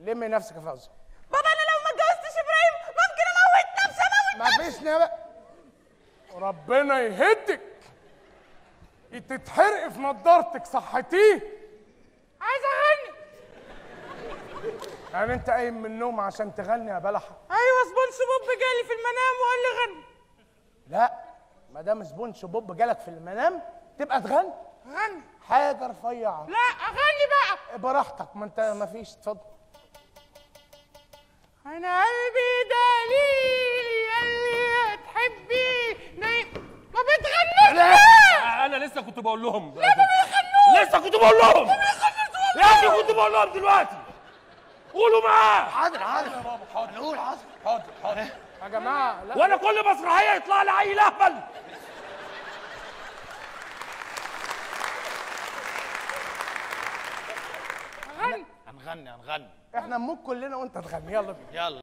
لمي نفسك يا فوزي بابا انا لو ما اتجوزتش ابراهيم ممكن اموت نفسي اموت ما فيش نبأ ربنا يهدك تتحرق في نضارتك صحتيه عايز اغني يعني انت قايم من النوم عشان تغني يا بلحه ايوه سبونج بوب جالي في المنام وقال لي غني لا ما دام سبونج بوب جالك في المنام تبقى تغني غني حاجه رفيعه لا اغني بقى براحتك ما انت ما فيش اتفضل انا قلبي دليلي قال لي تحبي نايم ما بتغنيش ليه؟ انا لسه كنت بقول لهم ليه ما بيغنوش لسه كنت بقول لهم يا ابني كنت بقول لهم دلوقتي قولوا معاه حاضر حاضر حاضر نقول حاضر حاضر حاضر يا جماعه لا وانا كل مسرحيه يطلع لي عيل اهبل غني هنغني هنغني احنا نموت كلنا وانت تغني يلا بينا يلا